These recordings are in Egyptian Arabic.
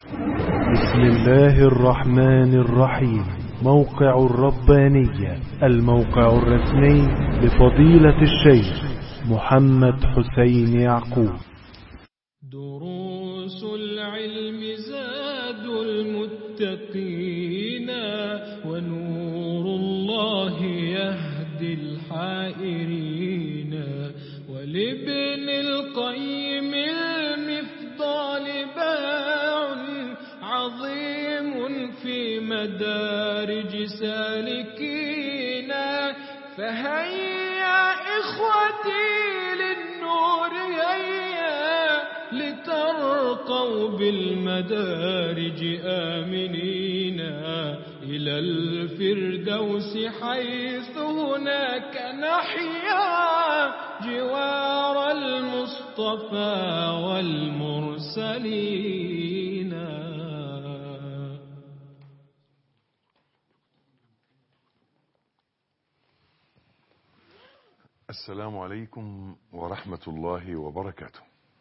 بسم الله الرحمن الرحيم موقع الربانية الموقع الرسمي لفضيلة الشيخ محمد حسين يعقوب دروس العلم زاد المتقين ونور الله يهدي الحائرين ولابن القيم المفضال باع عظيم في مدارج سالكين فهيا إخوتي للنور هيا لترقوا بالمدارج آمنين إلى الفردوس حيث هناك نحيا جوار المصطفى والمرسلين السلام عليكم ورحمة الله وبركاته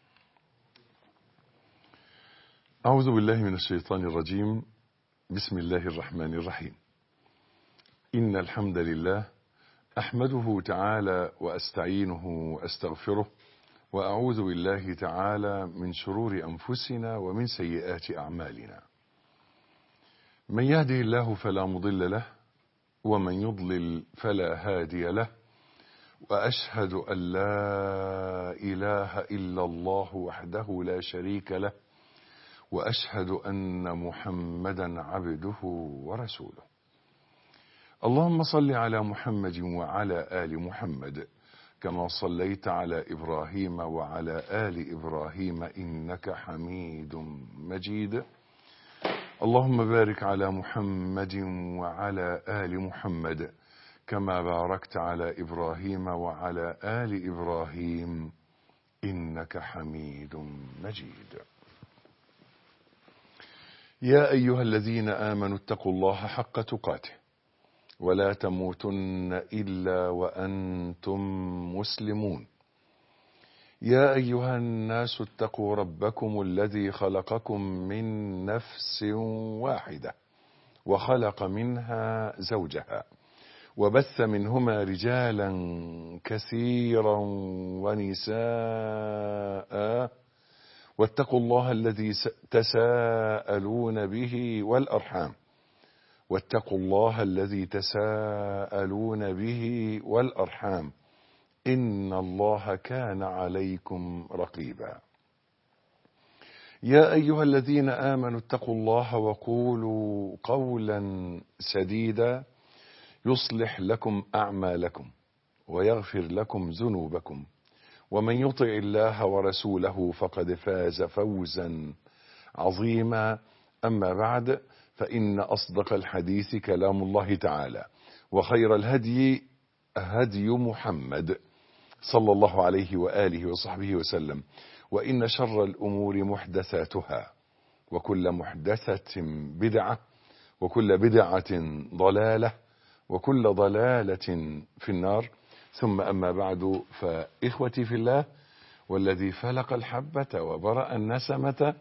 أعوذ بالله من الشيطان الرجيم بسم الله الرحمن الرحيم إن الحمد لله أحمده تعالى وأستعينه وأستغفره وأعوذ بالله تعالى من شرور أنفسنا ومن سيئات أعمالنا من يهده الله فلا مضل له ومن يضلل فلا هادي له وأشهد أن لا إله إلا الله وحده لا شريك له وأشهد أن محمدا عبده ورسوله اللهم صل على محمد وعلى آل محمد كما صليت على إبراهيم وعلى آل إبراهيم إنك حميد مجيد اللهم بارك على محمد وعلى آل محمد كما باركت على إبراهيم وعلى آل إبراهيم إنك حميد مجيد يا أيها الذين آمنوا اتقوا الله حق تقاته ولا تموتن إلا وأنتم مسلمون يا أيها الناس اتقوا ربكم الذي خلقكم من نفس واحدة وخلق منها زوجها وبث منهما رجالا كثيرا ونساء واتقوا الله الذي تساءلون به والأرحام واتقوا الله الذي تساءلون به والأرحام إن الله كان عليكم رقيبا يا أيها الذين آمنوا اتقوا الله وقولوا قولا سديدا يصلح لكم أعمالكم ويغفر لكم ذنوبكم ومن يطع الله ورسوله فقد فاز فوزا عظيما أما بعد فإن أصدق الحديث كلام الله تعالى وخير الهدي هدي محمد صلى الله عليه وآله وصحبه وسلم وإن شر الأمور محدثاتها وكل محدثة بدعة وكل بدعة ضلالة وكل ضلالة في النار ثم أما بعد فإخوتي في الله والذي فلق الحبة وبرأ النسمة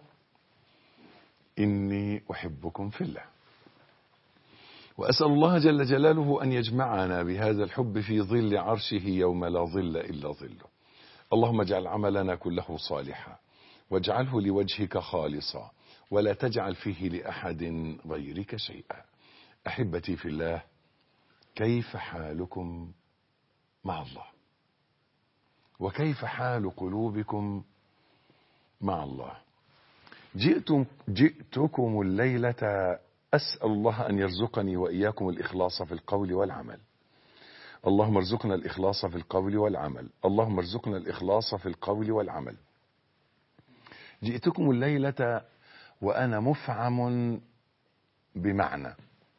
إني أحبكم في الله وأسأل الله جل جلاله أن يجمعنا بهذا الحب في ظل عرشه يوم لا ظل إلا ظله اللهم اجعل عملنا كله صالحا واجعله لوجهك خالصا ولا تجعل فيه لأحد غيرك شيئا أحبتي في الله كيف حالكم مع الله وكيف حال قلوبكم مع الله جئتم جئتكم الليلة أسأل الله أن يرزقني وإياكم الإخلاص في القول والعمل اللهم ارزقنا الإخلاص في القول والعمل اللهم ارزقنا الإخلاص في القول والعمل جئتكم الليلة وأنا مفعم بمعنى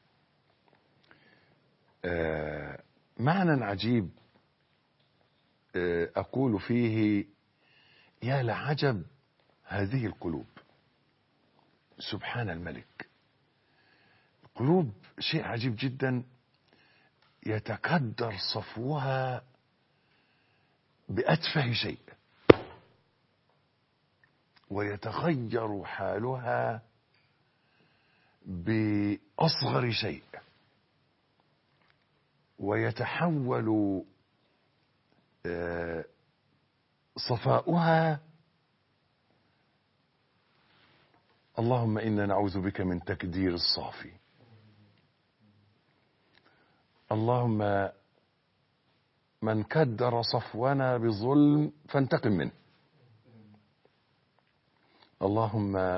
آه معنى عجيب آه أقول فيه يا لعجب هذه القلوب سبحان الملك قلوب شيء عجيب جدا يتكدر صفوها بأتفه شيء ويتغير حالها بأصغر شيء ويتحول آه، صفاؤها اللهم إنا نعوذ بك من تكدير الصافي اللهم من كدر صفونا بظلم فانتقم منه اللهم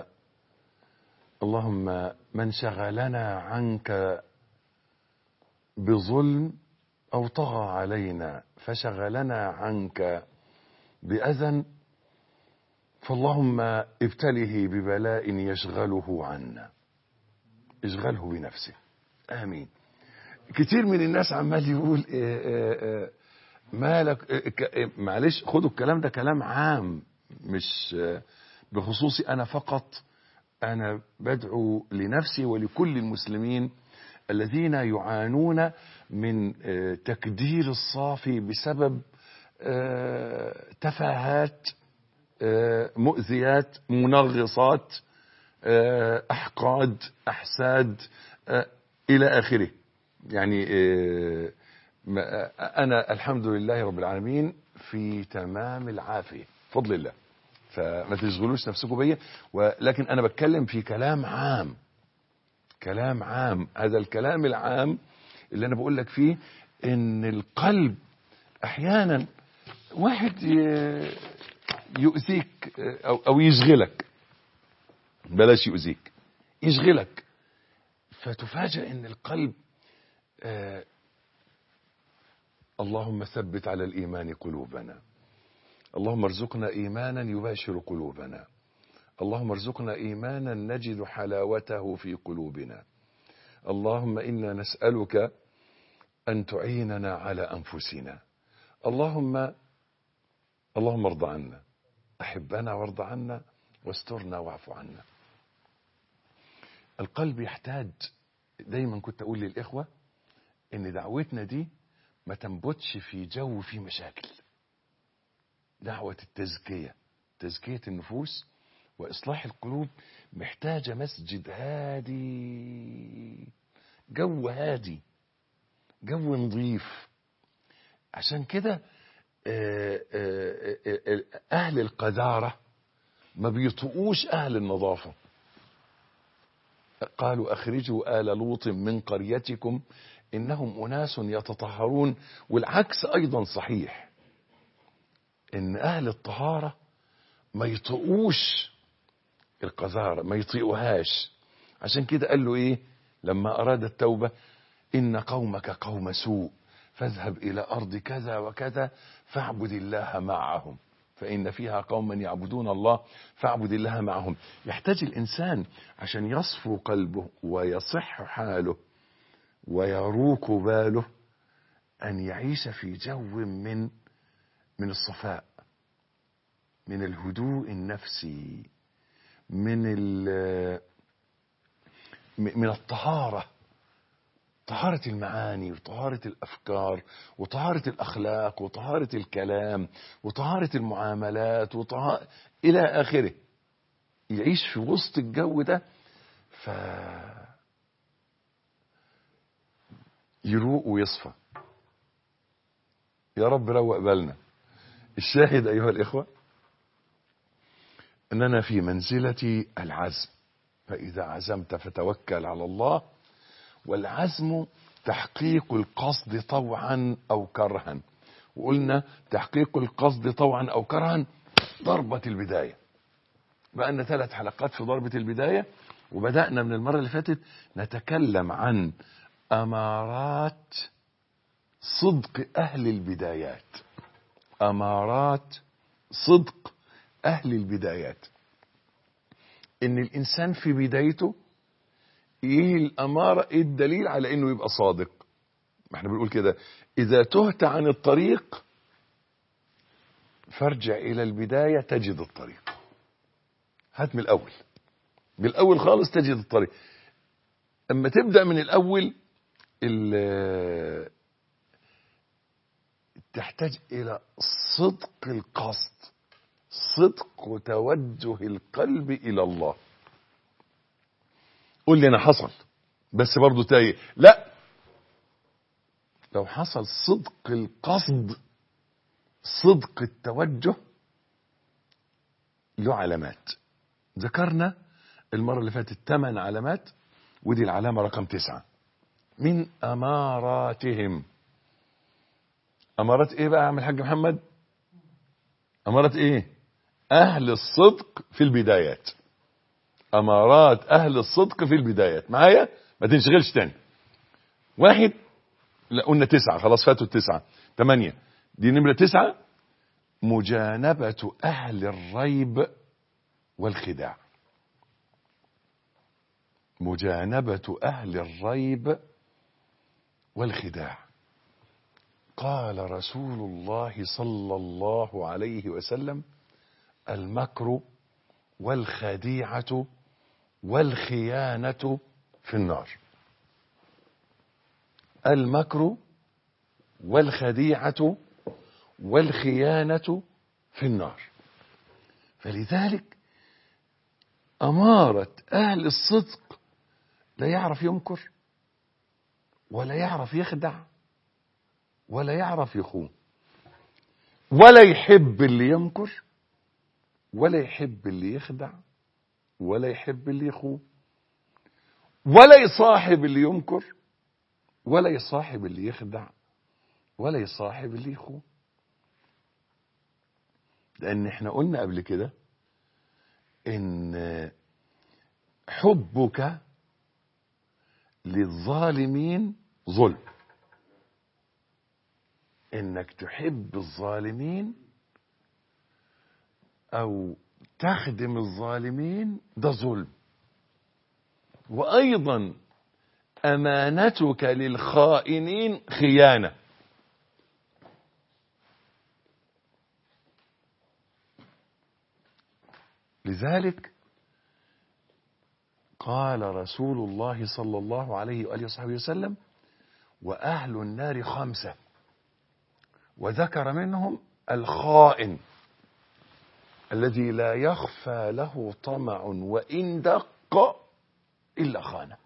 اللهم من شغلنا عنك بظلم أو طغى علينا فشغلنا عنك بأذى فاللهم ابتله ببلاء يشغله عنا اشغله بنفسه آمين كتير من الناس عمال يقول إيه إيه إيه مالك إيه ك- إيه معلش خدوا الكلام ده كلام عام مش آه، بخصوصي أنا فقط أنا بدعو لنفسي ولكل المسلمين الذين يعانون من آه، تكدير الصافي بسبب آه، تفاهات آه، مؤذيات منغصات آه، أحقاد أحساد آه، إلى آخره يعني آه، ما- آه، أنا الحمد لله رب العالمين في تمام العافية فضل الله فما تشغلوش نفسكم بيا ولكن أنا بتكلم في كلام عام كلام عام هذا الكلام العام اللي أنا بقول لك فيه إن القلب أحيانا واحد ي- يؤذيك أو, أو يشغلك بلاش يؤذيك يشغلك فتفاجأ ان القلب آه اللهم ثبت على الايمان قلوبنا اللهم ارزقنا ايمانا يباشر قلوبنا اللهم ارزقنا ايمانا نجد حلاوته في قلوبنا اللهم انا نسالك ان تعيننا على انفسنا اللهم اللهم ارض عنا احبنا وارض عنا واسترنا واعف عنا القلب يحتاج دايما كنت اقول للاخوه ان دعوتنا دي ما تنبتش في جو فيه مشاكل دعوه التزكيه تزكيه النفوس واصلاح القلوب محتاجه مسجد هادي جو هادي جو نظيف عشان كده آه، آه، آه، آه، اهل القذاره ما بيطقوش اهل النظافه قالوا أخرجوا آل لوط من قريتكم إنهم أناس يتطهرون والعكس أيضا صحيح إن أهل الطهارة ما يطيقوش القذارة ما يطيقوهاش عشان كده قال له إيه لما أراد التوبة إن قومك قوم سوء فاذهب إلى أرض كذا وكذا فاعبد الله معهم فإن فيها قوما يعبدون الله فاعبد الله معهم يحتاج الإنسان عشان يصفو قلبه ويصح حاله ويروق باله أن يعيش في جو من من الصفاء من الهدوء النفسي من ال- من الطهارة طهارة المعاني وطهارة الأفكار وطهارة الأخلاق وطهارة الكلام وطهارة المعاملات وطهارة إلى آخره يعيش في وسط الجو ده ف يروق ويصفى يا رب روق بالنا الشاهد أيها الإخوة أننا في منزلة العزم فإذا عزمت فتوكل على الله والعزم تحقيق القصد طوعا أو كرها وقلنا تحقيق القصد طوعا أو كرها ضربة البداية بقى ثلاث حلقات في ضربة البداية وبدأنا من المرة اللي فاتت نتكلم عن أمارات صدق أهل البدايات أمارات صدق أهل البدايات إن الإنسان في بدايته ايه الاماره ايه الدليل على انه يبقى صادق ما احنا بنقول كده اذا تهت عن الطريق فارجع الى البدايه تجد الطريق هات من الاول بالاول خالص تجد الطريق اما تبدا من الاول ال- تحتاج الى صدق القصد صدق توجه القلب الى الله قول لي انا حصل بس برضه تايه لا لو حصل صدق القصد صدق التوجه له علامات ذكرنا المرة اللي فاتت ثمان علامات ودي العلامة رقم تسعة من أماراتهم أمارات إيه بقى يا عم الحاج محمد أمارات إيه أهل الصدق في البدايات أمارات أهل الصدق في البدايات معايا ما تنشغلش تاني واحد لا قلنا تسعة خلاص فاتوا التسعة ثمانية دي نمرة تسعة مجانبة أهل الريب والخداع مجانبة أهل الريب والخداع قال رسول الله صلى الله عليه وسلم المكر والخديعة والخيانة في النار المكر والخديعة والخيانة في النار فلذلك أمارة أهل الصدق لا يعرف يمكر ولا يعرف يخدع ولا يعرف يخون ولا يحب اللي يمكر ولا يحب اللي يخدع ولا يحب اللي يخون ولا يصاحب اللي يمكر ولا يصاحب اللي يخدع ولا يصاحب اللي يخون لان احنا قلنا قبل كده ان حبك للظالمين ظلم انك تحب الظالمين او تخدم الظالمين ده ظلم وايضا امانتك للخائنين خيانه لذلك قال رسول الله صلى الله عليه واله وصحبه وسلم واهل النار خمسه وذكر منهم الخائن الذي لا يخفى له طمع وان دق الا خانه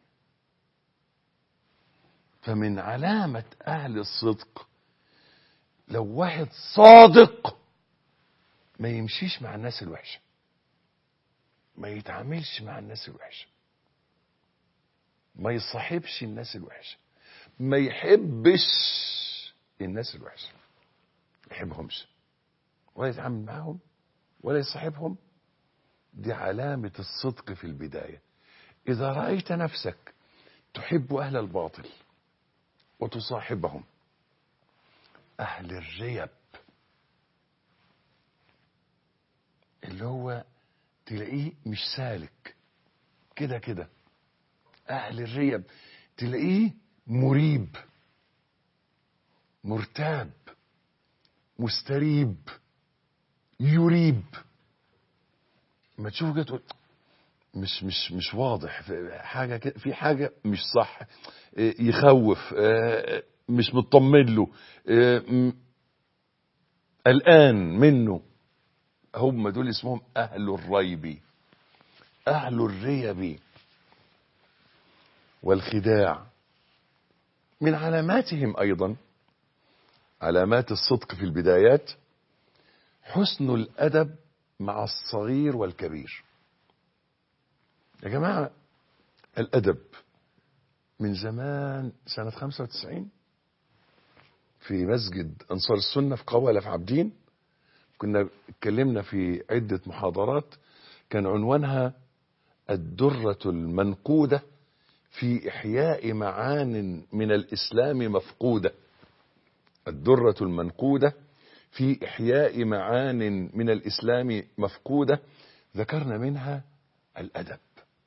فمن علامه اهل الصدق لو واحد صادق ما يمشيش مع الناس الوحشه ما يتعاملش مع الناس الوحشه ما يصاحبش الناس الوحشه ما يحبش الناس الوحشه ما يحبهمش ولا يتعامل معهم ولا يصاحبهم دي علامة الصدق في البداية إذا رأيت نفسك تحب أهل الباطل وتصاحبهم أهل الريب اللي هو تلاقيه مش سالك كده كده أهل الريب تلاقيه مريب مرتاب مستريب يريب ما تشوف كده تقول مش مش مش واضح في حاجه كده في حاجه مش صح إيه، يخوف آه، مش مطمن له آه، م- قلقان منه هم دول اسمهم اهل الريب اهل الريب والخداع من علاماتهم ايضا علامات الصدق في البدايات حسن الادب مع الصغير والكبير يا جماعه الادب من زمان سنه 95 في مسجد انصار السنه في قوله في عابدين كنا اتكلمنا في عده محاضرات كان عنوانها الدره المنقوده في احياء معان من الاسلام مفقوده الدره المنقوده في إحياء معان من الإسلام مفقودة ذكرنا منها الأدب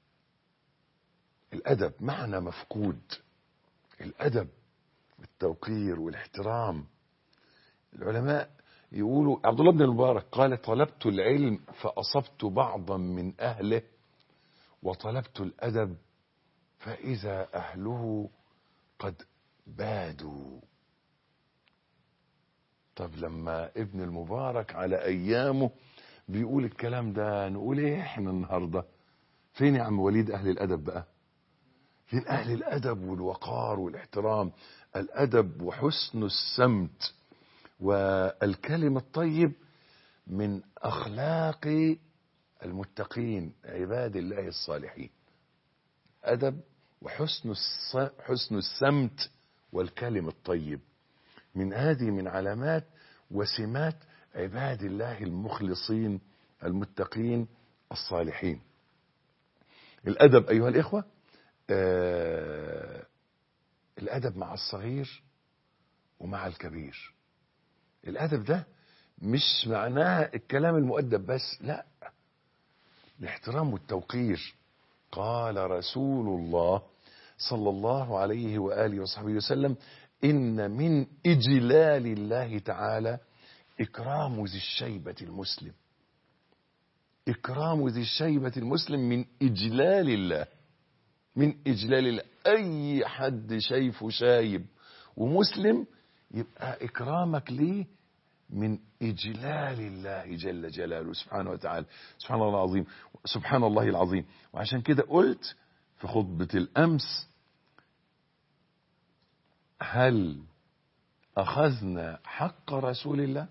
الأدب معنى مفقود الأدب التوقير والاحترام العلماء يقولوا عبد الله بن المبارك قال طلبت العلم فأصبت بعضا من أهله وطلبت الأدب فإذا أهله قد بادوا طب لما ابن المبارك على ايامه بيقول الكلام ده نقول ايه احنا النهارده فين يا عم وليد أهل الأدب بقى فين أهل الأدب والوقار والاحترام الأدب وحسن السمت والكلم الطيب من أخلاق المتقين عباد الله الصالحين أدب وحسن الص- حسن السمت والكلم الطيب من هذه من علامات وسمات عباد الله المخلصين المتقين الصالحين الأدب أيها الإخوة آه الأدب مع الصغير ومع الكبير الأدب ده مش معناها الكلام المؤدب بس لا الاحترام والتوقير قال رسول الله صلى الله عليه وآله وصحبه وسلم إن من إجلال الله تعالى إكرام ذي الشيبة المسلم إكرام ذي الشيبة المسلم من إجلال الله من إجلال الله أي حد شايفه شايب ومسلم يبقى إكرامك ليه من إجلال الله جل جلاله سبحانه وتعالى سبحان الله العظيم سبحان الله العظيم وعشان كده قلت في خطبة الأمس هل أخذنا حق رسول الله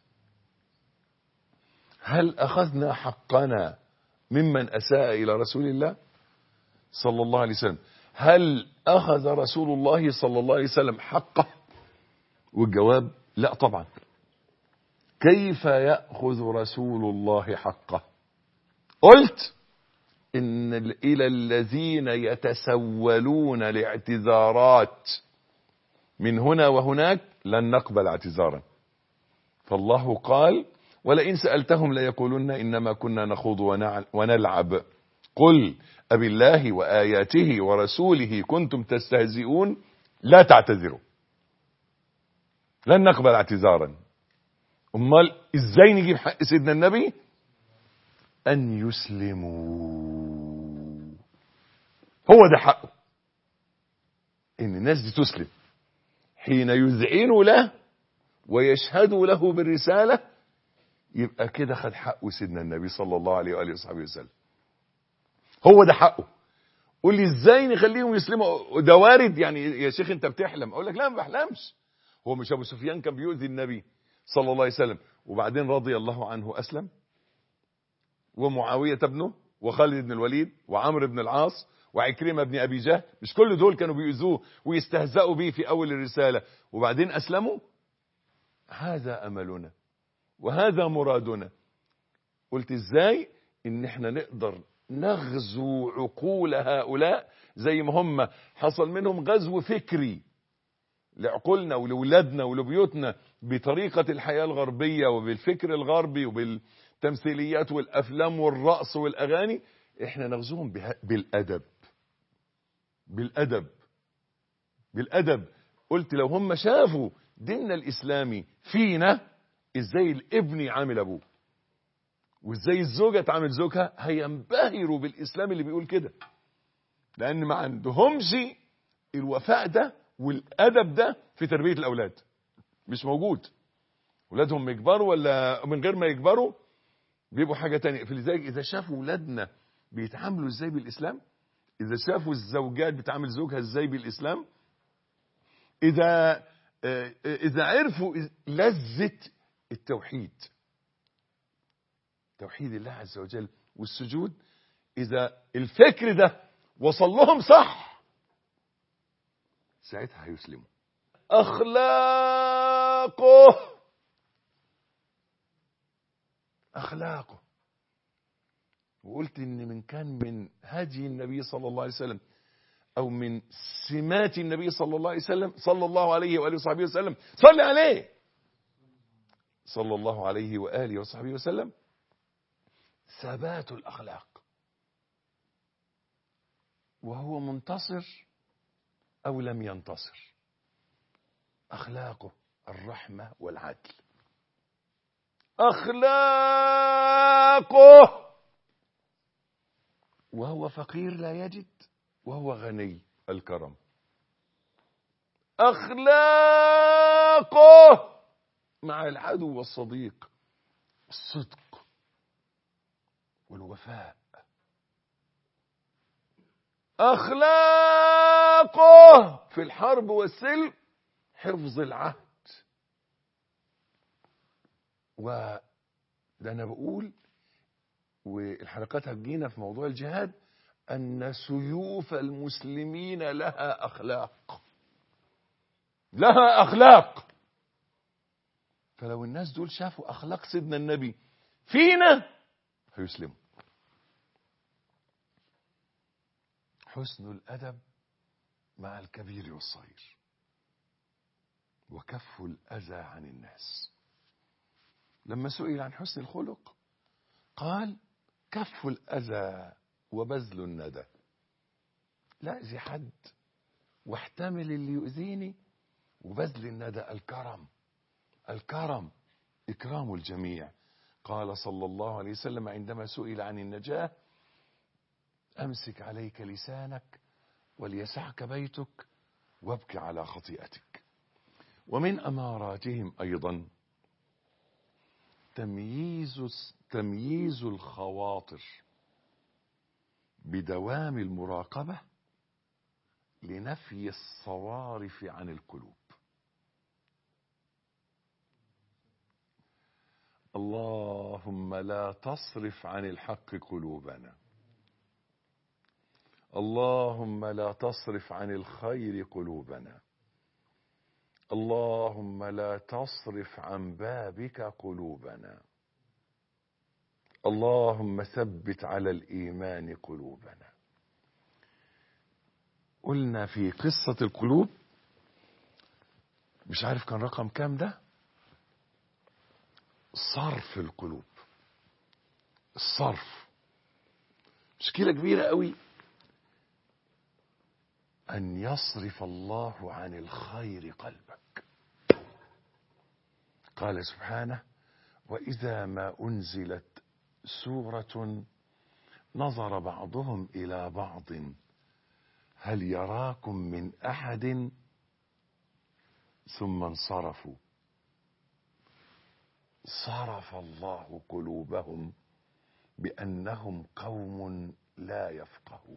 هل أخذنا حقنا ممن أساء إلى رسول الله صلى الله عليه وسلم هل أخذ رسول الله صلى الله عليه وسلم حقه والجواب لا طبعا كيف يأخذ رسول الله حقه قلت إن إلى الذين يتسولون لاعتذارات من هنا وهناك لن نقبل اعتذارا فالله قال ولئن سألتهم ليقولن إنما كنا نخوض ونع- ونلعب قل أبي الله وآياته ورسوله كنتم تستهزئون لا تعتذروا لن نقبل اعتذارا امال ازاي نجيب حق سيدنا النبي ان يسلموا هو ده حقه ان الناس دي تسلم حين يذعنوا له ويشهدوا له بالرسالة يبقى كده خد حقه سيدنا النبي صلى الله عليه وآله وصحبه وسلم هو ده حقه قول لي ازاي نخليهم يسلموا ده وارد يعني يا شيخ انت بتحلم اقول لك لا ما بحلمش هو مش ابو سفيان كان بيؤذي النبي صلى الله عليه وسلم وبعدين رضي الله عنه اسلم ومعاويه ابنه وخالد بن الوليد وعمرو بن العاص وعكرمه بن ابي جهل مش كل دول كانوا بيؤذوه ويستهزئوا به في اول الرساله وبعدين اسلموا هذا املنا وهذا مرادنا قلت ازاي ان احنا نقدر نغزو عقول هؤلاء زي ما هم حصل منهم غزو فكري لعقولنا ولولادنا ولبيوتنا بطريقة الحياة الغربية وبالفكر الغربي وبالتمثيليات والأفلام والرقص والأغاني احنا نغزوهم بها- بالأدب بالأدب بالأدب قلت لو هم شافوا ديننا الإسلامي فينا ازاي الابن عامل أبوه وازاي الزوجة تعامل زوجها هينبهروا بالإسلام اللي بيقول كده لأن ما عندهمش الوفاء ده والأدب ده في تربية الأولاد مش موجود ولادهم يكبروا ولا من غير ما يكبروا بيبقوا حاجة تانية فلذلك إذا شافوا ولادنا بيتعاملوا ازاي بالإسلام إذا شافوا الزوجات بتعامل زوجها ازاي بالإسلام إذا آه، آه، إذا عرفوا لذة التوحيد توحيد الله عز وجل والسجود إذا الفكر ده وصل لهم صح ساعتها هيسلموا أخلاقه أخلاقه وقلت إن من كان من هدي النبي صلى الله عليه وسلم أو من سمات النبي صلى الله عليه وسلم صلى الله عليه وآله وصحبه وسلم صل عليه صلى الله عليه وآله وصحبه وسلم ثبات الأخلاق وهو منتصر أو لم ينتصر أخلاقه الرحمة والعدل أخلاقه وهو فقير لا يجد وهو غني الكرم أخلاقه مع العدو والصديق الصدق والوفاء أخلاقه في الحرب والسلم حفظ العهد و ده أنا بقول والحلقات هتجينا في موضوع الجهاد أن سيوف المسلمين لها أخلاق لها أخلاق فلو الناس دول شافوا أخلاق سيدنا النبي فينا هيسلموا حسن الأدب مع الكبير والصغير وكف الأذى عن الناس لما سئل عن حسن الخلق قال كف الأذى وبذل الندى لا أذي حد واحتمل اللي يؤذيني وبذل الندى الكرم الكرم إكرام الجميع قال صلى الله عليه وسلم عندما سئل عن النجاة أمسك عليك لسانك وليسعك بيتك وابك على خطيئتك ومن أماراتهم أيضا تمييز تمييز الخواطر بدوام المراقبة لنفي الصوارف عن القلوب اللهم لا تصرف عن الحق قلوبنا اللهم لا تصرف عن الخير قلوبنا اللهم لا تصرف عن بابك قلوبنا اللهم ثبت على الإيمان قلوبنا قلنا في قصة القلوب مش عارف كان رقم كام ده صرف القلوب الصرف مشكلة كبيرة قوي أن يصرف الله عن الخير قلبك قال سبحانه وإذا ما أنزلت سورة نظر بعضهم إلى بعض هل يراكم من أحد ثم انصرفوا صرف الله قلوبهم بأنهم قوم لا يفقهون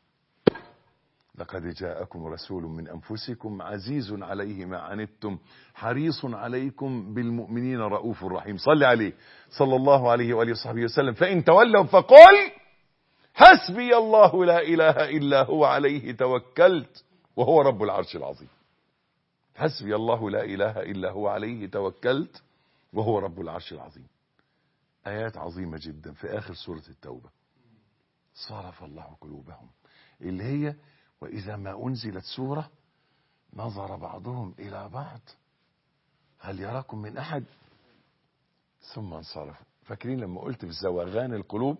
لقد جاءكم رسول من أنفسكم عزيز عليه ما عنتم حريص عليكم بالمؤمنين رؤوف رحيم صل عليه صلى الله عليه وآله وصحبه وسلم فإن تولوا فقل حسبي الله لا إله إلا هو عليه توكلت وهو رب العرش العظيم حسبي الله لا إله إلا هو عليه توكلت وهو رب العرش العظيم آيات عظيمة جدا في آخر سورة التوبة صرف الله قلوبهم اللي هي وإذا ما أنزلت سورة نظر بعضهم إلى بعض هل يراكم من أحد ثم انصرفوا فاكرين لما قلت في زوغان القلوب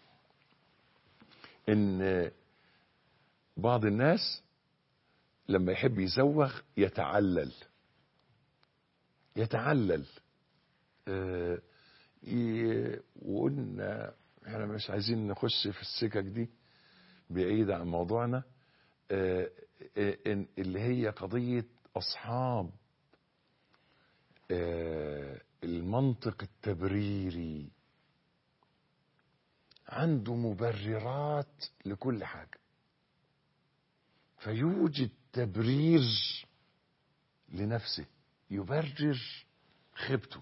إن بعض الناس لما يحب يزوغ يتعلل يتعلل آه وقلنا احنا مش عايزين نخش في السكك دي بعيدة عن موضوعنا آه اللي هي قضية أصحاب آه المنطق التبريري عنده مبررات لكل حاجة فيوجد تبرير لنفسه يبرر خيبته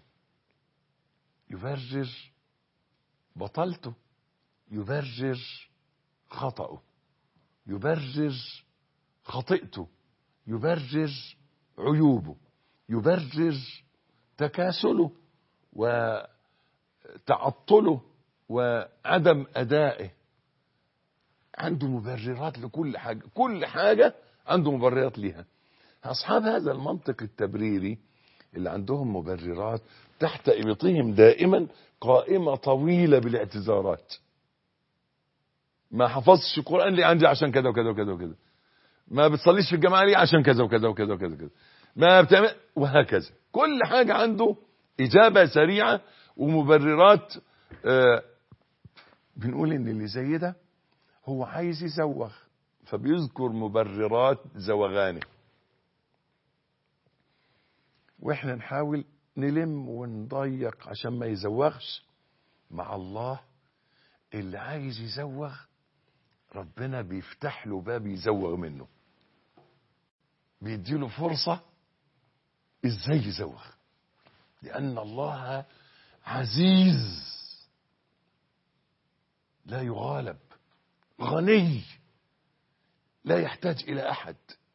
يبرر بطلته يبرر خطأه يبرر خطئته يبرر عيوبه يبرر تكاسله وتعطله وعدم أدائه عنده مبررات لكل حاجة كل حاجة عنده مبررات ليها أصحاب هذا المنطق التبريري اللي عندهم مبررات تحت إبطهم دائما قائمة طويلة بالاعتذارات ما حفظش القرآن لي عندي عشان كذا وكذا وكذا وكذا ما بتصليش في الجماعة لي عشان كذا وكذا وكذا وكذا وكذا ما بتعمل وهكذا كل حاجة عنده إجابة سريعة ومبررات آه بنقول إن اللي زي ده هو عايز يزوغ فبيذكر مبررات زوغانه واحنا نحاول نلم ونضيق عشان ما يزوغش مع الله اللي عايز يزوغ ربنا بيفتح له باب يزوغ منه بيديله فرصة ازاي يزوغ لأن الله عزيز لا يغالب غني لا يحتاج إلى أحد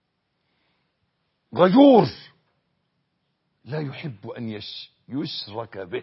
غيور لا يحب أن يش يشرك به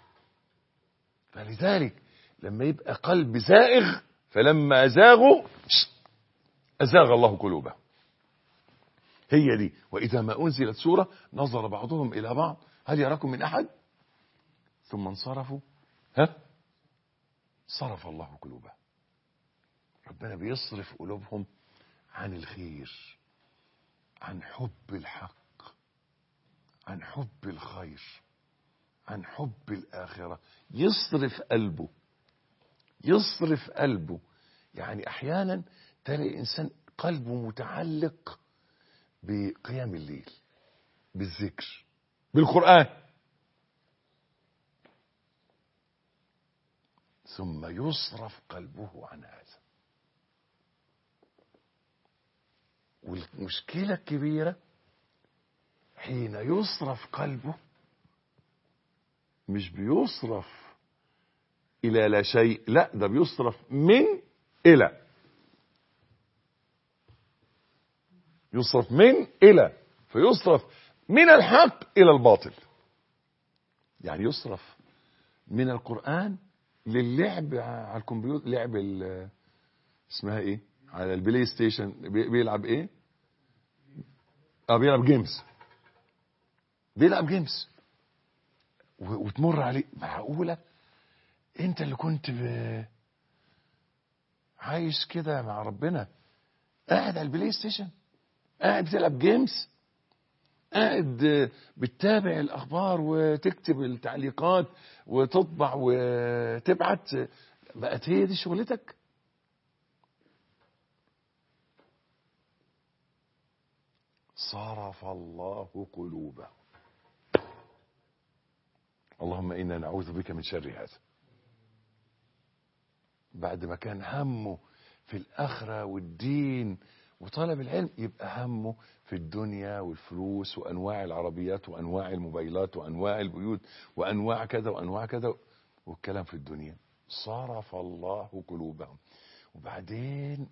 فلذلك لما يبقى قلب زائغ فلما أزاغوا أزاغ الله قلوبهم هي دي وإذا ما أنزلت سورة نظر بعضهم إلى بعض هل يراكم من أحد ثم انصرفوا ها صرف الله قلوبهم ربنا بيصرف قلوبهم عن الخير عن حب الحق عن حب الخير عن حب الآخرة يصرف قلبه يصرف قلبه يعني أحيانا تلاقي إنسان قلبه متعلق بقيام الليل بالذكر بالقرآن ثم يصرف قلبه عن هذا والمشكلة الكبيرة حين يصرف قلبه مش بيصرف إلى لا شيء لا ده بيصرف من إلى يصرف من إلى فيصرف من الحق إلى الباطل يعني يصرف من القرآن للعب على الكمبيوتر لعب ال- اسمها ايه على البلاي ستيشن بي- بيلعب ايه اه بيلعب جيمز بيلعب جيمز و- وتمر عليه معقولة انت اللي كنت ب... عايش كده مع ربنا قاعد على البلاي ستيشن قاعد بتلعب جيمز قاعد آه، بتتابع الاخبار وتكتب التعليقات وتطبع وتبعت بقت هي دي شغلتك صرف الله قلوبهم اللهم انا نعوذ بك من شر هذا بعد ما كان همه في الاخره والدين وطلب العلم يبقى همه في الدنيا والفلوس وانواع العربيات وانواع الموبايلات وانواع البيوت وانواع كذا وانواع كذا والكلام في الدنيا صرف الله قلوبهم وبعدين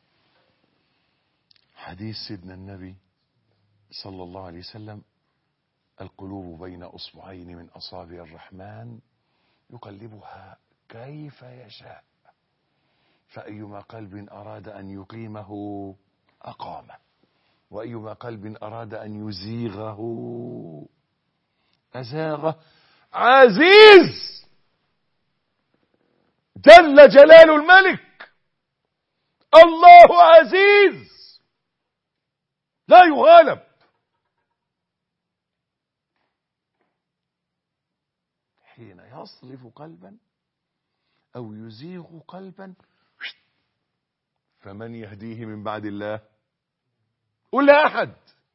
حديث سيدنا النبي صلى الله عليه وسلم القلوب بين اصبعين من اصابع الرحمن يقلبها كيف يشاء فايما قلب اراد ان يقيمه اقامه وايما قلب اراد ان يزيغه ازاغه عزيز جل جلال الملك الله عزيز لا يغالب حين يصرف قلبا او يزيغ قلبا فمن يهديه من بعد الله قل لا احد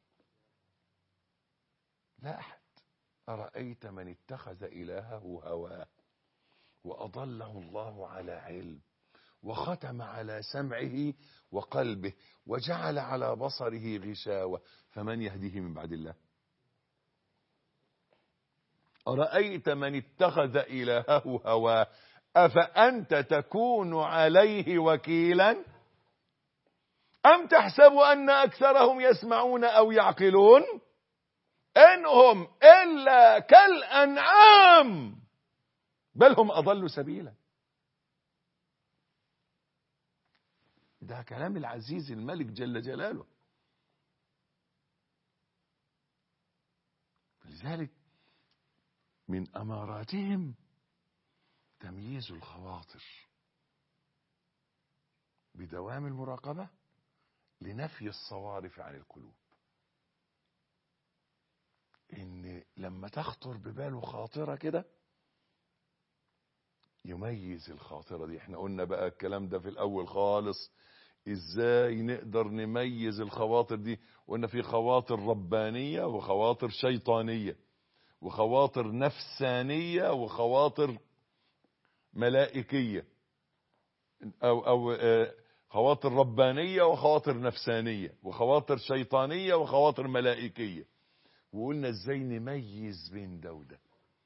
لا احد ارايت من اتخذ الهه هواه واضله الله على علم وختم على سمعه وقلبه وجعل على بصره غشاوه فمن يهديه من بعد الله أرأيت من اتخذ إلهه هواه أفأنت تكون عليه وكيلا أم تحسب أن أكثرهم يسمعون أو يعقلون إنهم إلا كالأنعام بل هم أضلوا سبيلا ده كلام العزيز الملك جل جلاله لذلك من اماراتهم تمييز الخواطر بدوام المراقبه لنفي الصوارف عن القلوب ان لما تخطر بباله خاطره كده يميز الخاطره دي احنا قلنا بقى الكلام ده في الاول خالص ازاي نقدر نميز الخواطر دي قلنا في خواطر ربانيه وخواطر شيطانيه وخواطر نفسانية وخواطر ملائكية أو أو آه، خواطر ربانية وخواطر نفسانية وخواطر شيطانية وخواطر ملائكية وقلنا ازاي نميز بين ده وده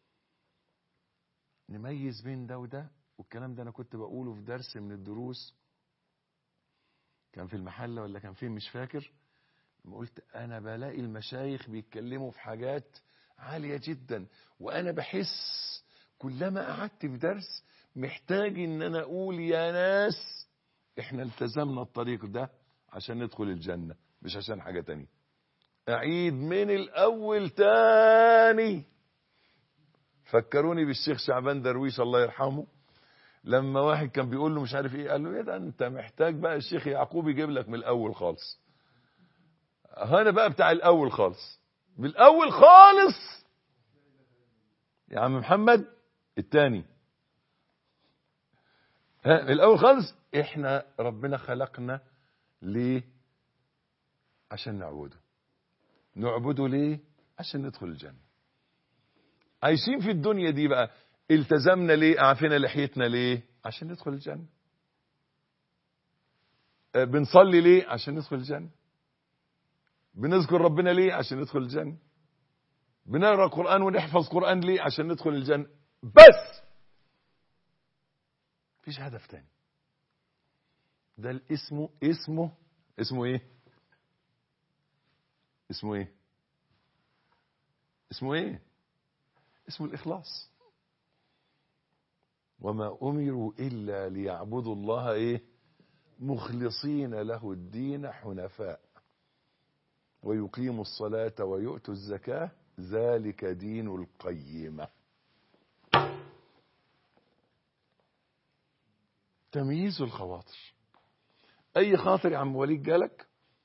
نميز بين ده وده والكلام ده انا كنت بقوله في درس من الدروس كان في المحلة ولا كان فين مش فاكر لما قلت انا بلاقي المشايخ بيتكلموا في حاجات عالية جدا وانا بحس كلما قعدت في درس محتاج ان انا اقول يا ناس احنا التزمنا الطريق ده عشان ندخل الجنة مش عشان حاجة تانية اعيد من الاول تاني فكروني بالشيخ شعبان درويش الله يرحمه لما واحد كان بيقول له مش عارف ايه قال له ايه ده انت محتاج بقى الشيخ يعقوب يجيب لك من الاول خالص هنا بقى بتاع الاول خالص من الاول خالص يا عم محمد التاني ها من الاول خالص احنا ربنا خلقنا ليه عشان نعبده نعبده ليه عشان ندخل الجنة عايشين في الدنيا دي بقى التزمنا ليه اعفينا لحيتنا ليه عشان ندخل الجنة آه، بنصلي ليه عشان ندخل الجنة بنذكر ربنا ليه عشان ندخل الجنة بنقرا قرآن ونحفظ قرآن ليه عشان ندخل الجنة بس مفيش هدف تاني ده الاسمه اسمه اسمه ايه اسمه ايه اسمه ايه اسمه الاخلاص وما امروا الا ليعبدوا الله ايه مخلصين له الدين حنفاء ويقيموا الصلاة ويؤتوا الزكاة ذلك دين القيمة تمييز الخواطر اي خاطر يا عم وليد جالك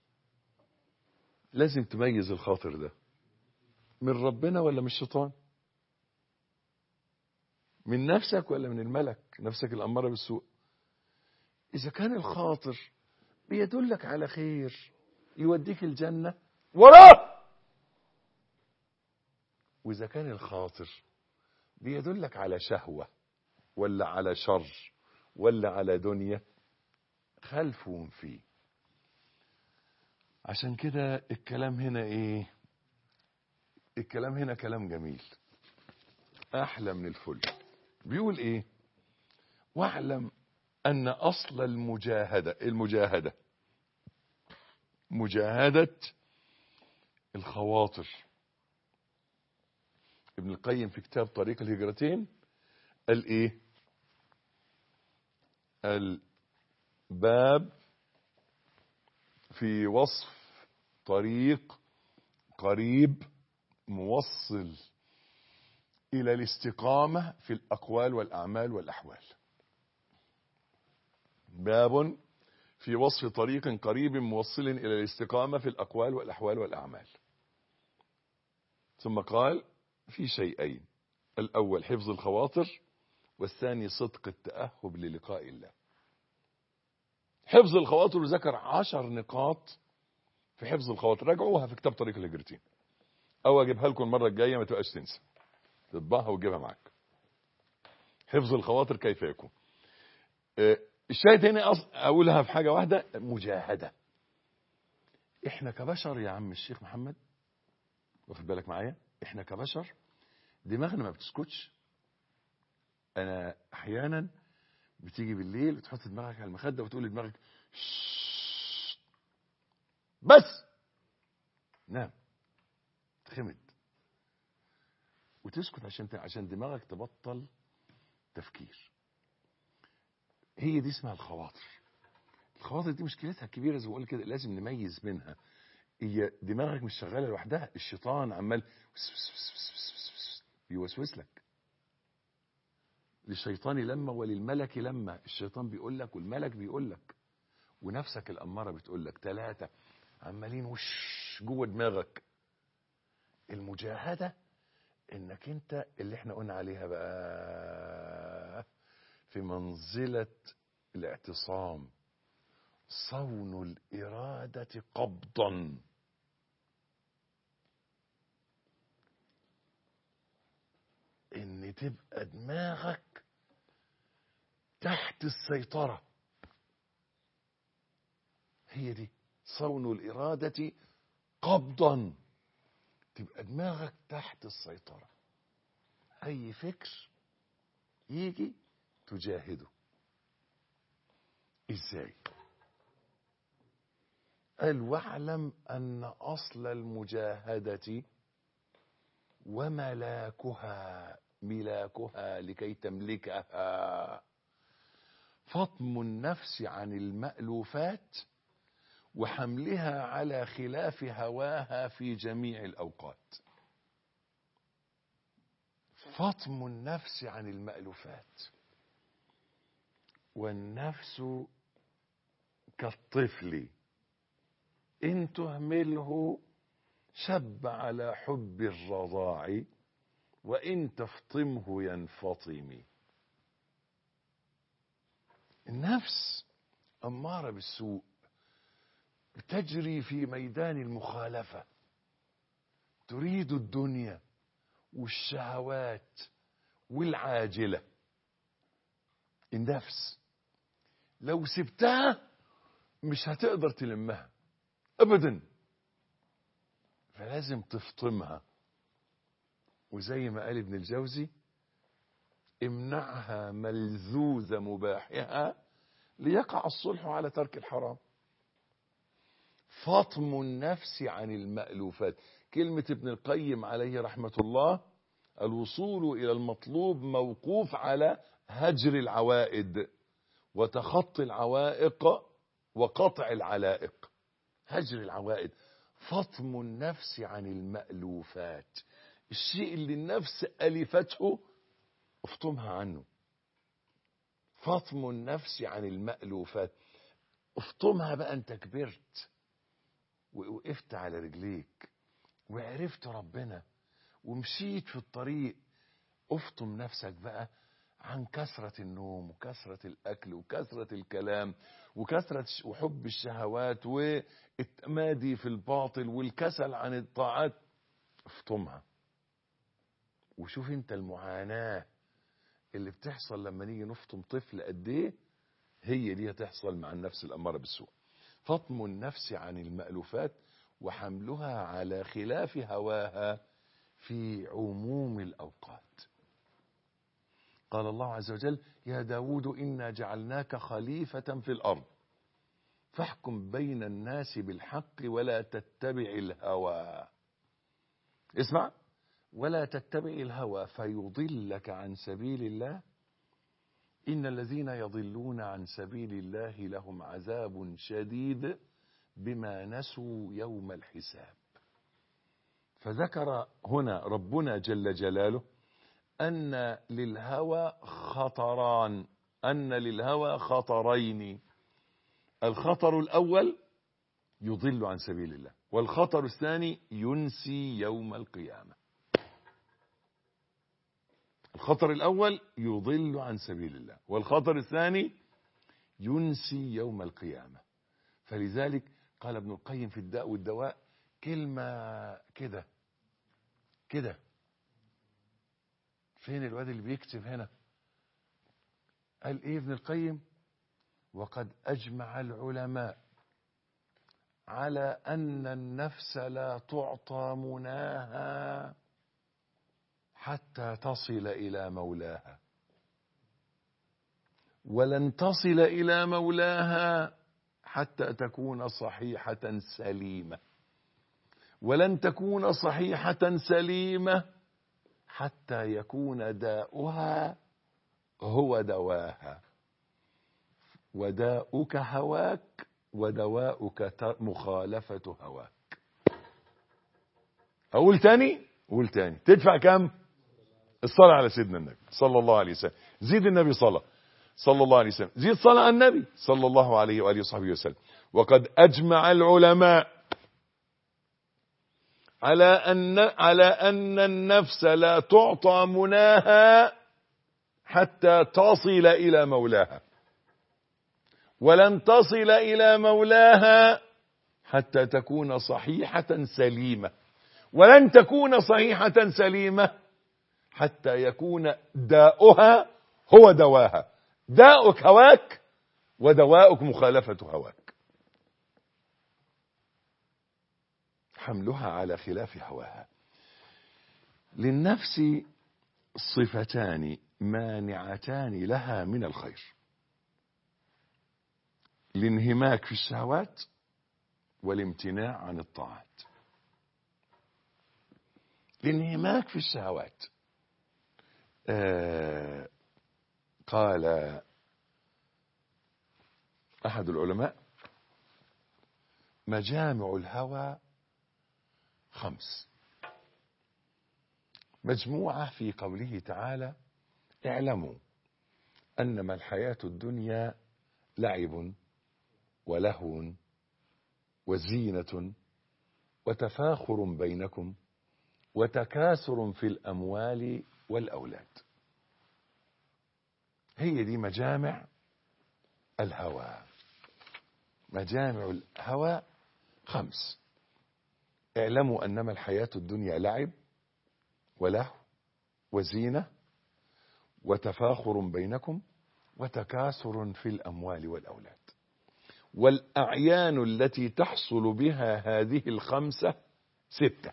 لازم تميز الخاطر ده من ربنا ولا من الشيطان من نفسك ولا من الملك نفسك الأمارة بالسوء إذا كان الخاطر بيدلك على خير يوديك الجنة وراه وإذا كان الخاطر بيدلك على شهوة ولا على شر ولا على دنيا خلفهم فيه عشان كده الكلام هنا ايه الكلام هنا كلام جميل احلى من الفل بيقول ايه واعلم ان اصل المجاهدة المجاهدة مجاهدة الخواطر ابن القيم في كتاب طريق الهجرتين قال ايه الباب في وصف طريق قريب موصل إلى الاستقامة في الأقوال والأعمال والأحوال باب في وصف طريق قريب موصل إلى الاستقامة في الأقوال والأحوال والأعمال ثم قال في شيئين الأول حفظ الخواطر والثاني صدق التأهب للقاء الله حفظ الخواطر ذكر عشر نقاط في حفظ الخواطر راجعوها في كتاب طريق الهجرتين او اجيبها لكم المره الجايه ما تبقاش تنسى تطبعها وتجيبها معاك حفظ الخواطر كيف يكون آه، الشاهد هنا أص- اقولها في حاجه واحده مجاهده احنا كبشر يا عم الشيخ محمد واخد بالك معايا احنا كبشر دماغنا ما بتسكتش انا احيانا بتيجي بالليل وتحط دماغك على المخده وتقول لدماغك "ششش". بس نام تخمد وتسكت عشان عشان دماغك تبطل تفكير هي دي اسمها الخواطر الخواطر دي مشكلتها كبيره زي ما بقول كده لازم نميز منها هي دماغك مش شغاله لوحدها الشيطان عمال بيوسوس لك للشيطان لما وللملك لما الشيطان بيقول لك والملك بيقول لك ونفسك الأمارة بتقول لك ثلاثة عمالين وش جوه دماغك المجاهدة انك انت اللي احنا قلنا عليها بقى في منزلة الاعتصام صون الإرادة قبضا ان تبقى دماغك تحت السيطرة هي دي صون الإرادة قبضا تبقى دماغك تحت السيطرة أي فكر يجي تجاهده إزاي قال واعلم أن أصل المجاهدة وملاكها ملاكها لكي تملكها فطم النفس عن المألوفات وحملها على خلاف هواها في جميع الأوقات فطم النفس عن المألوفات والنفس كالطفل إن تهمله شب على حب الرضاع وإن تفطمه ينفطم النفس أمارة بالسوء تجري في ميدان المخالفة تريد الدنيا والشهوات والعاجلة النفس لو سبتها مش هتقدر تلمها ابدا فلازم تفطمها وزي ما قال ابن الجوزي امنعها ملذوذ مباحها ليقع الصلح على ترك الحرام فطم النفس عن المألوفات كلمة ابن القيم عليه رحمة الله الوصول إلى المطلوب موقوف على هجر العوائد وتخطي العوائق وقطع العلائق هجر العوائد فطم النفس عن المألوفات الشيء اللي النفس ألفته افطمها عنه فطم النفس عن المألوفات افطمها بقى انت كبرت ووقفت على رجليك وعرفت ربنا ومشيت في الطريق افطم نفسك بقى عن كثرة النوم وكثرة الأكل وكثرة الكلام وكثرة وحب الشهوات والتمادي في الباطل والكسل عن الطاعات افطمها وشوف انت المعاناة اللي بتحصل لما نيجي نفطم طفل قد ايه هي دي هتحصل مع النفس الأمارة بالسوء فطم النفس عن المألوفات وحملها على خلاف هواها في عموم الأوقات قال الله عز وجل يا داود إنا جعلناك خليفة في الأرض فاحكم بين الناس بالحق ولا تتبع الهوى اسمع ولا تتبع الهوى فيضلك عن سبيل الله إن الذين يضلون عن سبيل الله لهم عذاب شديد بما نسوا يوم الحساب فذكر هنا ربنا جل جلاله أن للهوى خطران أن للهوى خطرين الخطر الأول يضل عن سبيل الله والخطر الثاني ينسي يوم القيامة الخطر الأول يضل عن سبيل الله والخطر الثاني ينسي يوم القيامة فلذلك قال ابن القيم في الداء والدواء كلمة كده كده فين الواد اللي بيكتب هنا قال ايه ابن القيم وقد اجمع العلماء على ان النفس لا تعطى مناها حتى تصل الى مولاها ولن تصل الى مولاها حتى تكون صحيحه سليمه ولن تكون صحيحه سليمه حتى يكون داؤها هو دواها وداؤك هواك ودواؤك مخالفة هواك أقول تاني أقول تاني تدفع كم الصلاة على سيدنا النبي صلى الله عليه وسلم زيد النبي صلاة صلى الله عليه وسلم زيد صلاة على النبي صلى الله عليه وآله وصحبه وسلم وقد أجمع العلماء على أن على أن النفس لا تعطى مناها حتى تصل إلى مولاها ولن تصل إلى مولاها حتى تكون صحيحة سليمة ولن تكون صحيحة سليمة حتى يكون داؤها هو دواها داؤك هواك ودواؤك مخالفة هواك حملها على خلاف هواها للنفس صفتان مانعتان لها من الخير الانهماك في الشهوات والامتناع عن الطاعات الانهماك في الشهوات آه قال أحد العلماء مجامع الهوى خمس مجموعة في قوله تعالى اعلموا أنما الحياة الدنيا لعب ولهو وزينة وتفاخر بينكم وتكاثر في الأموال والأولاد هي دي مجامع الهوى مجامع الهوى خمس اعلموا أنما الحياة الدنيا لعب ولهو وزينة وتفاخر بينكم وتكاثر في الأموال والأولاد والأعيان التي تحصل بها هذه الخمسة ستة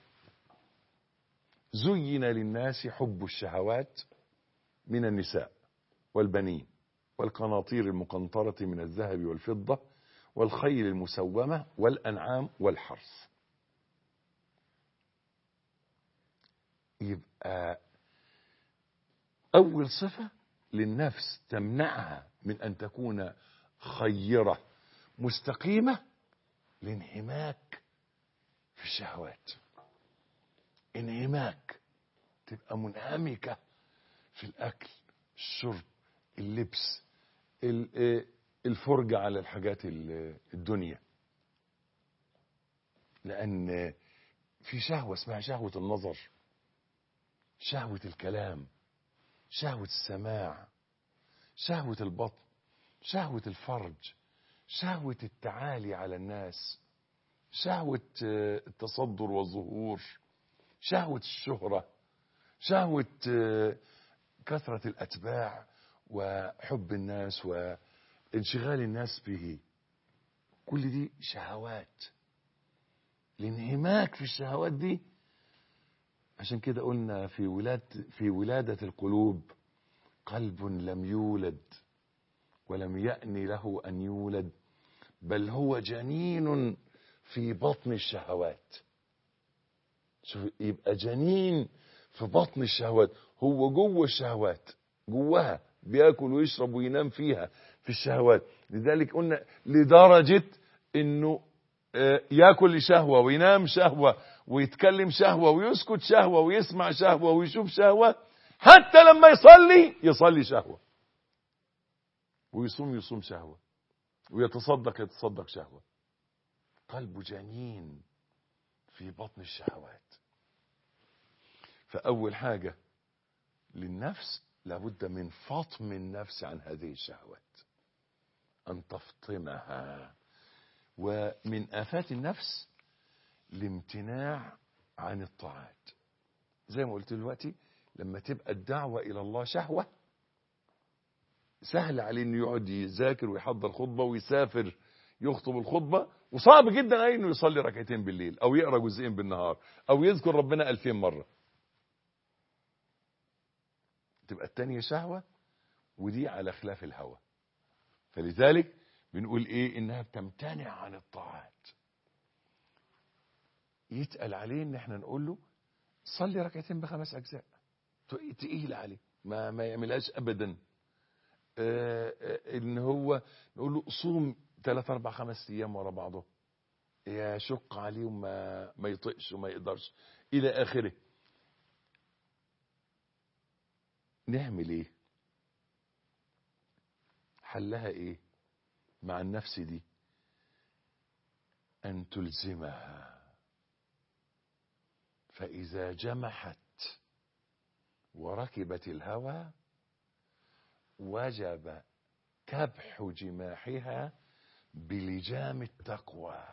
زين للناس حب الشهوات من النساء والبنين والقناطير المقنطرة من الذهب والفضة والخيل المسومة والأنعام والحرث يبقى أول صفة للنفس تمنعها من أن تكون خيرة مستقيمة الانهماك في الشهوات انهماك تبقى منهمكة في الأكل الشرب اللبس الفرجة على الحاجات الدنيا لأن في شهوة اسمها شهوة النظر شهوة الكلام شهوة السماع شهوة البطن شهوة الفرج شهوة التعالي على الناس شهوة التصدر والظهور شهوة الشهرة شهوة كثرة الأتباع وحب الناس وانشغال الناس به كل دي شهوات الانهماك في الشهوات دي عشان كده قلنا في ولاد في ولادة القلوب قلب لم يولد ولم يأن له أن يولد بل هو جنين في بطن الشهوات شوف يبقى جنين في بطن الشهوات هو جوه الشهوات جواها بياكل ويشرب وينام فيها في الشهوات لذلك قلنا لدرجة انه ياكل لشهوة وينام شهوة ويتكلم شهوة ويسكت شهوة ويسمع شهوة ويشوف شهوة حتى لما يصلي يصلي شهوة ويصوم يصوم شهوة ويتصدق يتصدق شهوة قلبه جنين في بطن الشهوات فأول حاجة للنفس لابد من فطم النفس عن هذه الشهوات أن تفطمها ومن آفات النفس الامتناع عن الطاعات زي ما قلت دلوقتي لما تبقى الدعوة إلى الله شهوة سهل عليه انه يقعد يذاكر ويحضر خطبة ويسافر يخطب الخطبة وصعب جدا عليه انه يصلي ركعتين بالليل او يقرا جزئين بالنهار او يذكر ربنا ألفين مرة تبقى التانية شهوة ودي على خلاف الهوى فلذلك بنقول ايه انها بتمتنع عن الطاعات يتقل عليه ان احنا نقول له صلي ركعتين بخمس اجزاء تقيل عليه ما ما يعملهاش ابدا آه آه ان هو نقول له صوم ثلاث اربع خمس ايام ورا بعضه يشق عليه وما ما يطقش وما يقدرش الى اخره نعمل ايه حلها ايه مع النفس دي ان تلزمها فاذا جمحت وركبت الهوى وجب كبح جماحها بلجام التقوى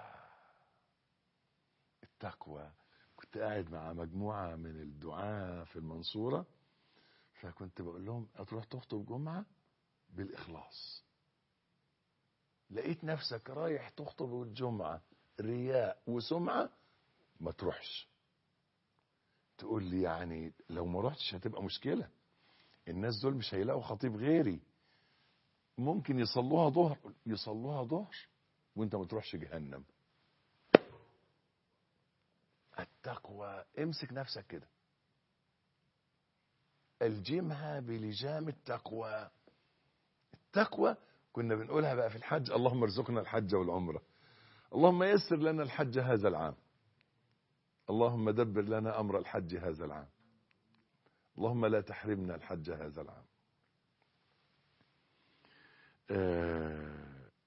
التقوى كنت قاعد مع مجموعة من الدعاة في المنصورة فكنت بقول لهم هتروح تخطب جمعة بالإخلاص لقيت نفسك رايح تخطب الجمعة رياء وسمعة ما تروحش تقول لي يعني لو ما رحتش هتبقى مشكلة الناس دول مش هيلاقوا خطيب غيري ممكن يصلوها ظهر يصلوها ظهر وانت ما تروحش جهنم التقوى امسك نفسك كده الجمها بلجام التقوى التقوى كنا بنقولها بقى في الحج اللهم ارزقنا الحج والعمرة اللهم يسر لنا الحج هذا العام اللهم دبر لنا أمر الحج هذا العام اللهم لا تحرمنا الحج هذا العام آه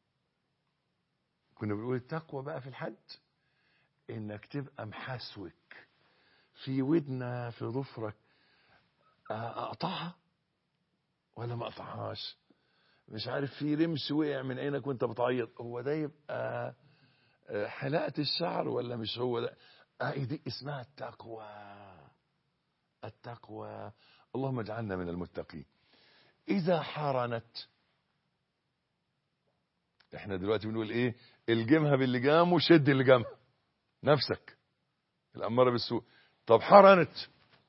كنا بنقول التقوى بقى في الحج انك تبقى محاسوك في ودنا في ظفرك اقطعها ولا ما اقطعهاش مش عارف في رمش وقع من عينك وانت بتعيط هو ده يبقى حلاقة الشعر ولا مش هو ده اه دي اسمها التقوى التقوى اللهم اجعلنا من المتقين اذا حرنت احنا دلوقتي بنقول ايه الجمها باللجام وشد اللجامها نفسك الأمارة بالسوء طب حرنت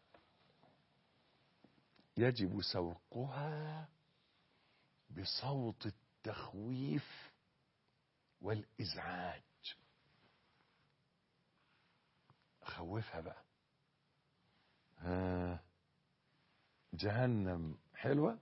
يجب سوقها بصوت التخويف والإزعاج خوفها بقى ها جهنم حلوة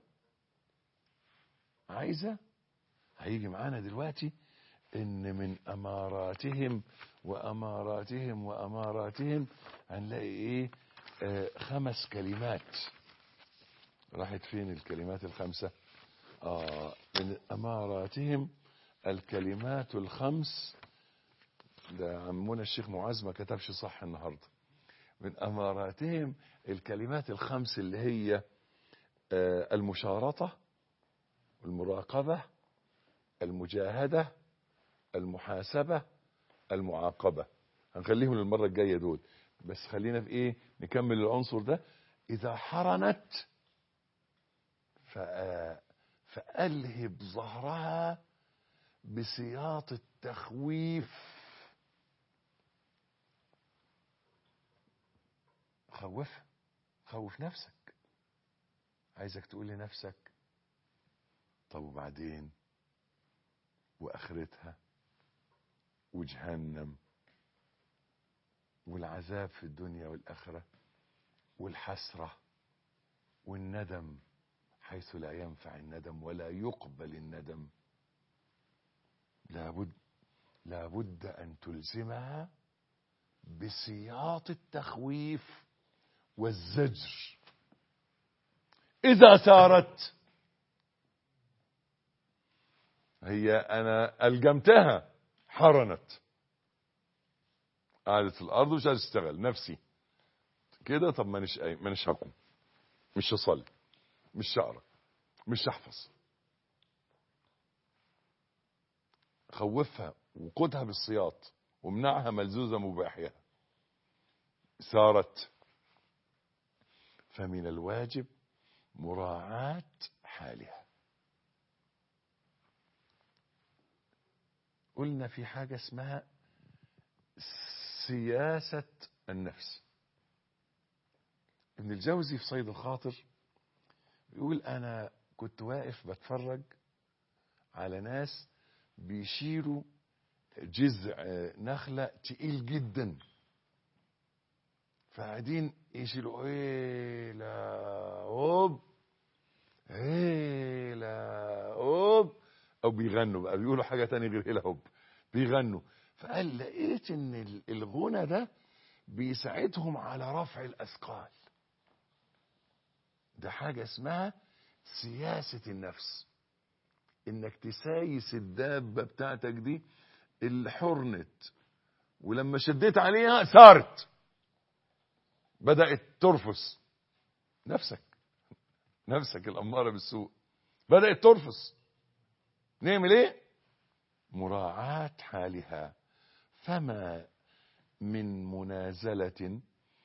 عايزة هيجي معانا دلوقتي ان من اماراتهم واماراتهم واماراتهم هنلاقي ايه آه خمس كلمات راحت فين الكلمات الخمسة آه من اماراتهم الكلمات الخمس ده عمنا الشيخ معاذ ما كتبش صح النهاردة من اماراتهم الكلمات الخمس اللي هي آه المشارطة المراقبة المجاهدة المحاسبة المعاقبة هنخليهم للمرة الجاية دول بس خلينا في ايه نكمل العنصر ده اذا حرنت فألهب ظهرها بسياط التخويف خوفها خوف نفسك عايزك تقول لنفسك طب وبعدين واخرتها وجهنم والعذاب في الدنيا والاخره والحسره والندم حيث لا ينفع الندم ولا يقبل الندم لابد لابد ان تلزمها بسياط التخويف والزجر اذا سارت هي انا الجمتها حرنت قعدت في الارض ومش عايز تشتغل نفسي كده طب مانيش قايم مانيش هقوم مش هصلي مش هقرا مش هحفظ خوفها وقودها بالسياط ومنعها ملزوزة مباحية سارت فمن الواجب مراعاة حالها قلنا في حاجة اسمها سياسة النفس ابن الجوزي في صيد الخاطر بيقول أنا كنت واقف بتفرج على ناس بيشيلوا جذع نخلة تقيل جدا فقاعدين يشيلوا هيلا هوب هيلا هوب او بيغنوا بقى بيقولوا حاجة تانية غير هيلا هوب بيغنوا فقال لقيت ان الغنى ده بيساعدهم على رفع الاثقال ده حاجة اسمها سياسة النفس انك تسايس الدابة بتاعتك دي اللي حرنت ولما شديت عليها سارت بدأت ترفس نفسك نفسك الأمارة بالسوء بدأت ترفس نعمل ايه مراعاة حالها فما من منازلة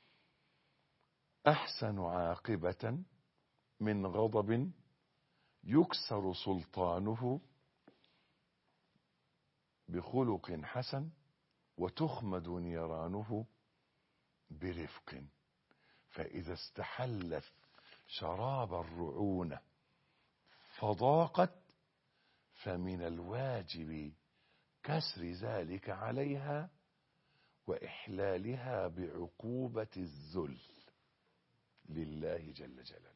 أحسن عاقبة من غضب يكسر سلطانه بخلق حسن وتخمد نيرانه برفق فإذا استحلت شراب الرعونة فضاقت فمن الواجب كسر ذلك عليها وإحلالها بعقوبة الذل لله جل جلاله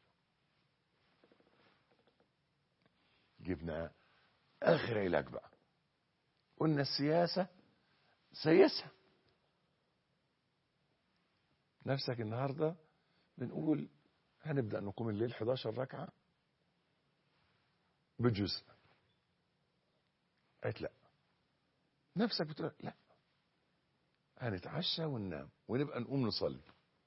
جبنا آخر علاج بقى قلنا السياسة سيسها نفسك النهاردة بنقول هنبدأ نقوم الليل 11 ركعة بجزء قالت لا نفسك بتقول لا هنتعشى وننام ونبقى نقوم نصلي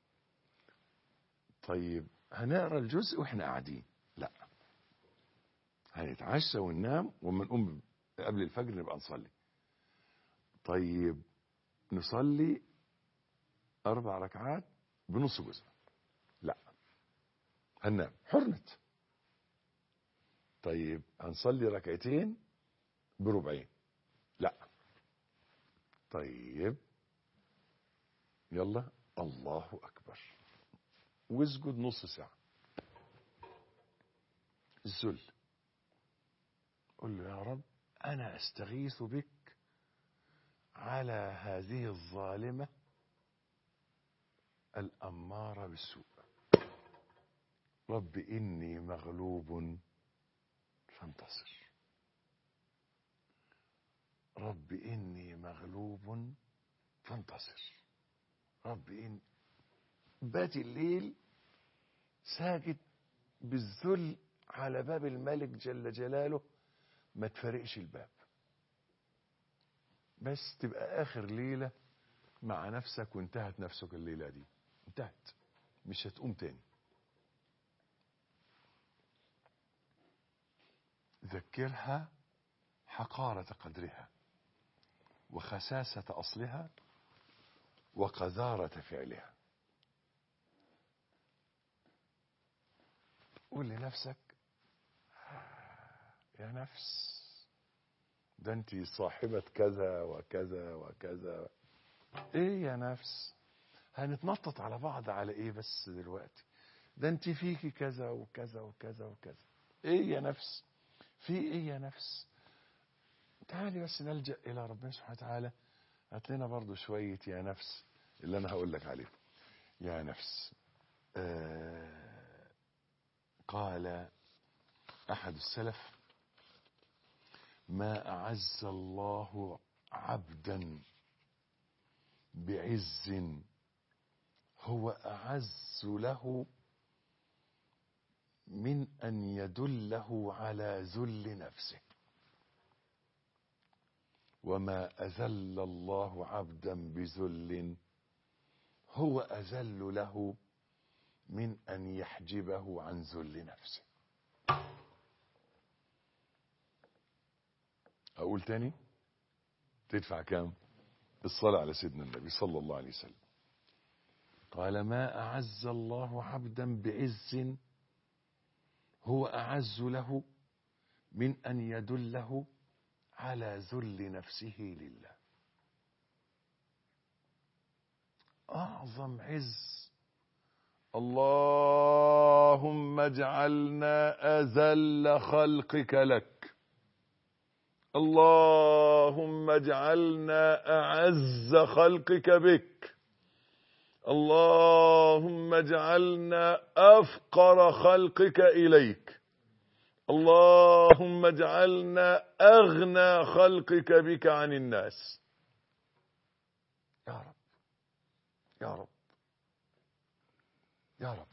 طيب هنقرا الجزء واحنا قاعدين لا هنتعشى وننام وما نقوم قبل الفجر نبقى نصلي طيب نصلي اربع ركعات بنص جزء لا هننام حرمت طيب هنصلي ركعتين بربعين لا طيب يلا الله اكبر واسجد نص ساعه الذل قل له يا رب انا استغيث بك على هذه الظالمه الاماره بالسوء رب اني مغلوب فانتصر رب إني مغلوب فانتصر رب إن بات الليل ساجد بالذل على باب الملك جل جلاله ما تفرقش الباب بس تبقى آخر ليلة مع نفسك وانتهت نفسك الليلة دي انتهت مش هتقوم تاني ذكرها حقارة قدرها وخساسة أصلها وقذارة فعلها قول لنفسك يا نفس ده انت صاحبة كذا وكذا وكذا ايه يا نفس هنتنطط على بعض على ايه بس دلوقتي ده انت فيكي كذا وكذا وكذا وكذا ايه يا نفس في ايه يا نفس تعالي بس نلجأ إلى ربنا سبحانه وتعالى هات لنا برضو شوية يا نفس اللي أنا هقول لك عليه يا نفس آه قال أحد السلف ما أعز الله عبدا بعز هو أعز له من أن يدله على ذل نفسه وما أذل الله عبدا بذل هو أذل له من أن يحجبه عن ذل نفسه أقول تاني تدفع كام الصلاة على سيدنا النبي صلى الله عليه وسلم قال ما أعز الله عبدا بعز هو أعز له من أن يدله على ذل نفسه لله أعظم عز اللهم اجعلنا أذل خلقك لك اللهم اجعلنا أعز خلقك بك اللهم اجعلنا أفقر خلقك إليك اللهم اجعلنا أغنى خلقك بك عن الناس يا رب يا رب يا رب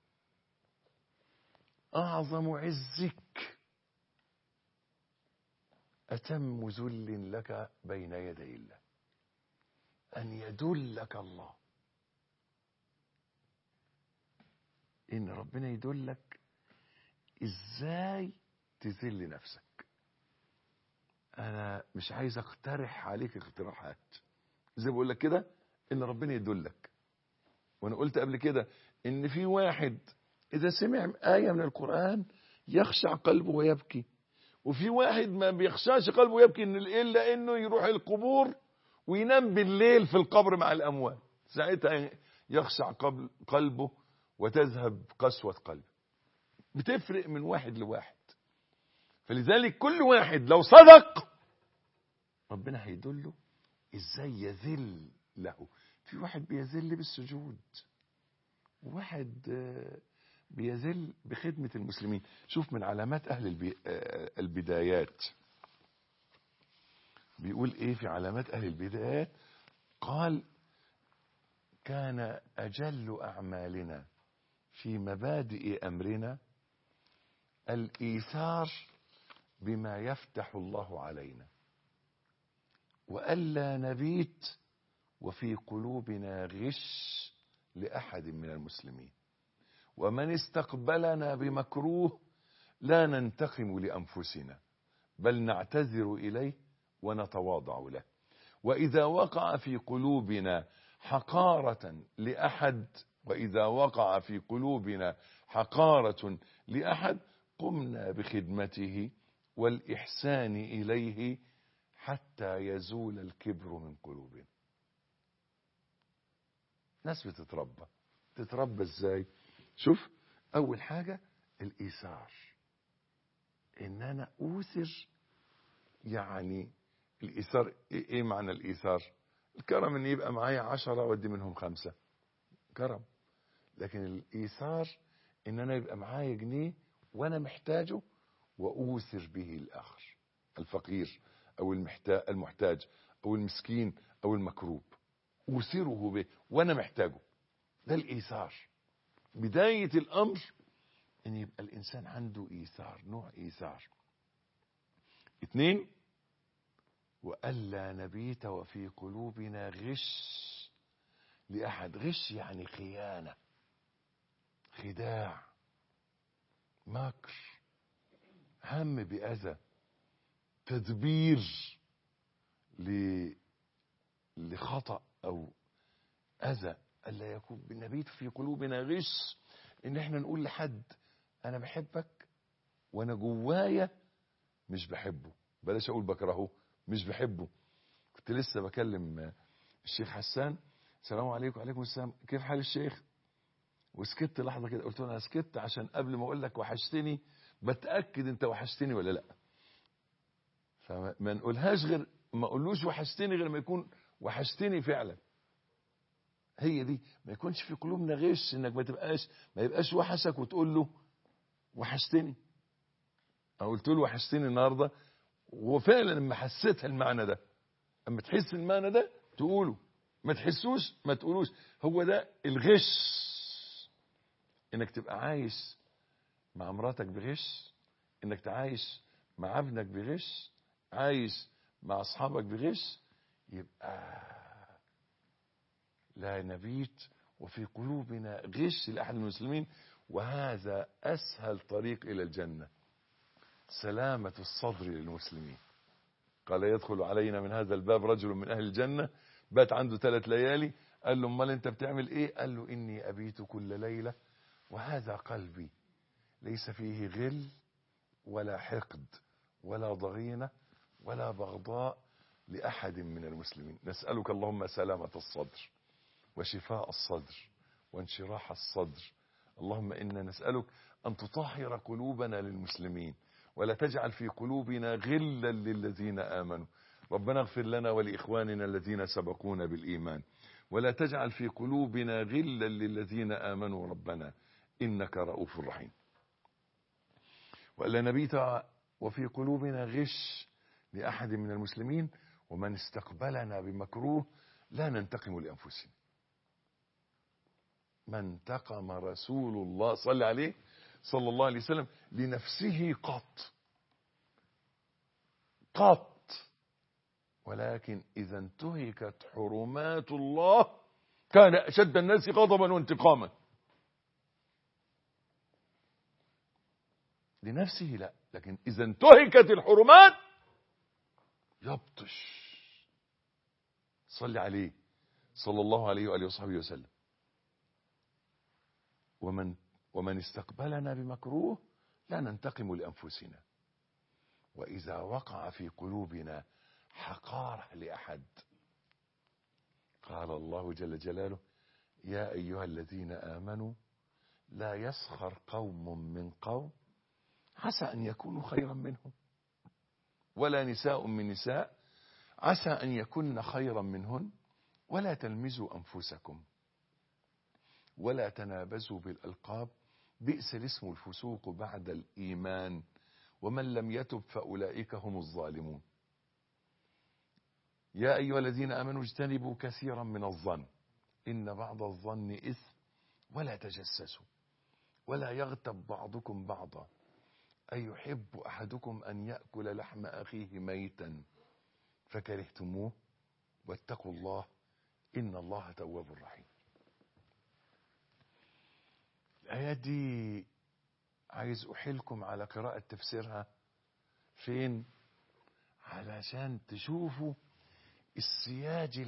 أعظم عزك أتم ذل لك بين يدي الله أن يدلك الله إن ربنا يدلك إزاي تذل نفسك أنا مش عايز أقترح عليك اقتراحات زي بقول لك كده إن ربنا يدلك وأنا قلت قبل كده إن في واحد إذا سمع آية من القرآن يخشع قلبه ويبكي وفي واحد ما بيخشعش قلبه ويبكي إن إلا إنه يروح القبور وينام بالليل في القبر مع الأموات ساعتها يخشع قبل قلبه وتذهب قسوة قلبه بتفرق من واحد لواحد فلذلك كل واحد لو صدق ربنا هيدله ازاي يذل له في واحد بيذل بالسجود وواحد آه، بيذل بخدمة المسلمين شوف من علامات أهل البي... آه، البدايات بيقول إيه في علامات أهل البدايات قال كان أجل أعمالنا في مبادئ أمرنا الإيثار بما يفتح الله علينا وألا نبيت وفي قلوبنا غش لأحد من المسلمين ومن استقبلنا بمكروه لا ننتقم لأنفسنا بل نعتذر إليه ونتواضع له وإذا وقع في قلوبنا حقارة لأحد وإذا وقع في قلوبنا حقارة لأحد قمنا بخدمته والإحسان إليه حتى يزول الكبر من قلوبنا ناس بتتربى تتربى ازاي شوف اول حاجة الايثار ان انا اوثر يعني الايثار ايه إيه معنى الايثار الكرم ان يبقى معايا عشرة وادي منهم خمسة كرم لكن الايثار ان انا يبقى معايا جنيه وانا محتاجه واوثر به الاخر الفقير او المحتاج المحتاج او المسكين او المكروب اوثره به وانا محتاجه ده الايثار بداية الامر ان يبقى الانسان عنده ايثار نوع ايثار اتنين والا نبيت وفي قلوبنا غش لاحد غش يعني خيانة خداع مكر هم بأذى تدبير ل... لخطأ أو أذى ألا يكون بالنبيت في قلوبنا غش إن إحنا نقول لحد أنا بحبك وأنا جوايا مش بحبه بلاش أقول بكرهه مش بحبه كنت لسه بكلم الشيخ حسان السلام عليكم وعليكم السلام كيف حال الشيخ وسكت لحظة كده قلت له أنا سكت عشان قبل ما أقول لك وحشتني بتأكد أنت وحشتني ولا لأ فما نقولهاش غير ما اقولوش وحشتني غير ما يكون وحشتني فعلا هي دي ما يكونش في قلوبنا غش انك ما تبقاش ما يبقاش وحشك وتقول له وحشتني او قلت له وحشتني النهارده وفعلا لما حسيتها المعنى ده اما تحس المعنى ده تقوله ما تحسوش ما تقولوش هو ده الغش انك تبقى عايش مع مراتك بغش انك تعايش مع ابنك بغش عايش مع اصحابك بغش يبقى لا نبيت وفي قلوبنا غش لاحد المسلمين وهذا اسهل طريق الى الجنه سلامه الصدر للمسلمين قال يدخل علينا من هذا الباب رجل من اهل الجنه بات عنده ثلاث ليالي قال له امال انت بتعمل ايه قال له اني ابيت كل ليله وهذا قلبي ليس فيه غل ولا حقد ولا ضغينه ولا بغضاء لأحد من المسلمين نسألك اللهم سلامة الصدر وشفاء الصدر وانشراح الصدر اللهم إنا نسألك أن تطهر قلوبنا للمسلمين ولا تجعل في قلوبنا غلا للذين آمنوا ربنا اغفر لنا ولإخواننا الذين سبقونا بالإيمان ولا تجعل في قلوبنا غلا للذين آمنوا ربنا إنك رؤوف رحيم وألا نبيت وفي قلوبنا غش لأحد من المسلمين ومن استقبلنا بمكروه لا ننتقم لأنفسنا ما انتقم رسول الله صلى عليه صلى الله عليه وسلم لنفسه قط قط ولكن إذا انتهكت حرمات الله كان أشد الناس غضبا وانتقاما لنفسه لا لكن إذا انتهكت الحرمات يبطش صلي عليه صلى الله عليه وآله وصحبه وسلم ومن ومن استقبلنا بمكروه لا ننتقم لأنفسنا وإذا وقع في قلوبنا حقارة لأحد قال الله جل جلاله يا أيها الذين آمنوا لا يسخر قوم من قوم عسى أن يكونوا خيرا منهم ولا نساء من نساء عسى أن يكن خيرا منهن ولا تلمزوا أنفسكم ولا تنابزوا بالألقاب بئس الاسم الفسوق بعد الإيمان ومن لم يتب فأولئك هم الظالمون يا أيها الذين آمنوا اجتنبوا كثيرا من الظن إن بعض الظن إثم ولا تجسسوا ولا يغتب بعضكم بعضا أيحب أحدكم أن يأكل لحم أخيه ميتا فكرهتموه واتقوا الله إن الله تواب رحيم الآيات دي عايز أحيلكم على قراءة تفسيرها فين علشان تشوفوا السياج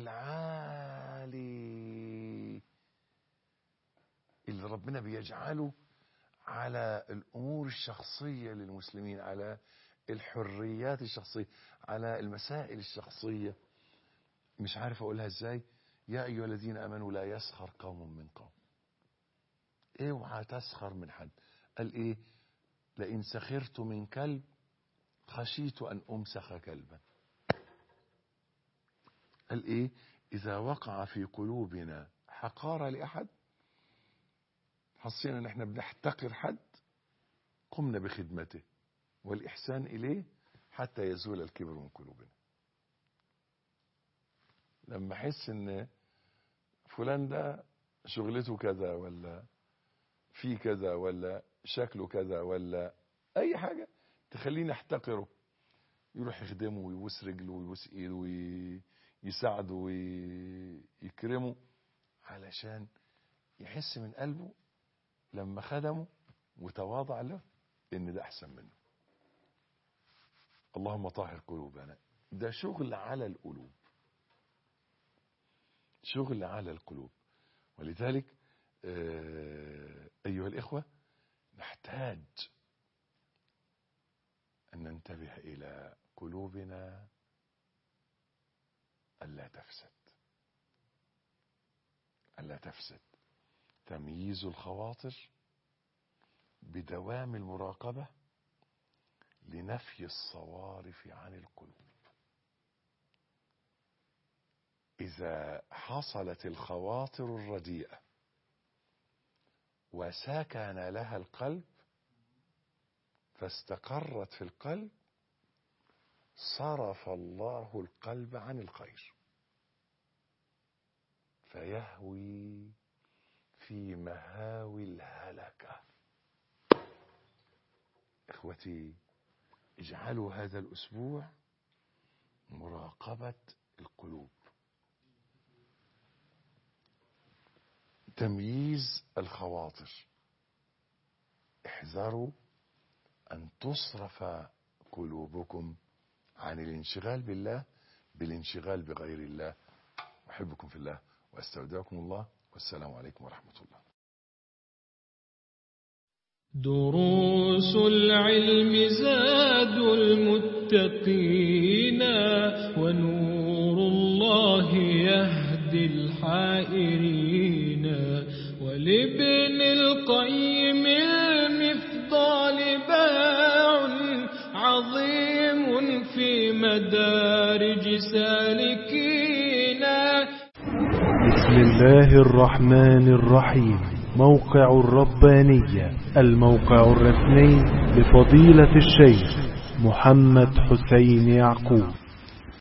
العالي اللي ربنا بيجعله على الأمور الشخصية للمسلمين على الحريات الشخصية على المسائل الشخصية مش عارف أقولها إزاي يا أيها الذين آمنوا لا يسخر قوم من قوم اوعى تسخر من حد قال ايه لئن سخرت من كلب خشيت ان امسخ كلبا قال ايه اذا وقع في قلوبنا حقارة لاحد حسينا ان احنا بنحتقر حد قمنا بخدمته والاحسان اليه حتى يزول الكبر من قلوبنا لما احس ان فلان ده شغلته كذا ولا في كذا ولا شكله كذا ولا اي حاجه تخليني احتقره يروح يخدمه ويبوس رجله ويبوس ايده ويساعده ويكرمه علشان يحس من قلبه لما خدمه وتواضع له ان ده احسن منه اللهم طهر قلوبنا ده شغل على القلوب شغل على القلوب ولذلك أيها الإخوة نحتاج أن ننتبه إلى قلوبنا ألا تفسد ألا تفسد تمييز الخواطر بدوام المراقبة لنفي الصوارف عن القلوب إذا حصلت الخواطر الرديئة وسكن لها القلب فاستقرت في القلب صرف الله القلب عن الخير فيهوي في مهاوي الهلكة اخوتي اجعلوا هذا الاسبوع مراقبة القلوب تمييز الخواطر احذروا ان تصرف قلوبكم عن الانشغال بالله بالانشغال بغير الله احبكم في الله واستودعكم الله والسلام عليكم ورحمه الله دروس العلم زاد المتقين ونور الله يهدي الحائرين ولابن القيم المفضال باع عظيم في مدارج سالكين بسم الله الرحمن الرحيم موقع الربانية الموقع الرسمي لفضيلة الشيخ محمد حسين يعقوب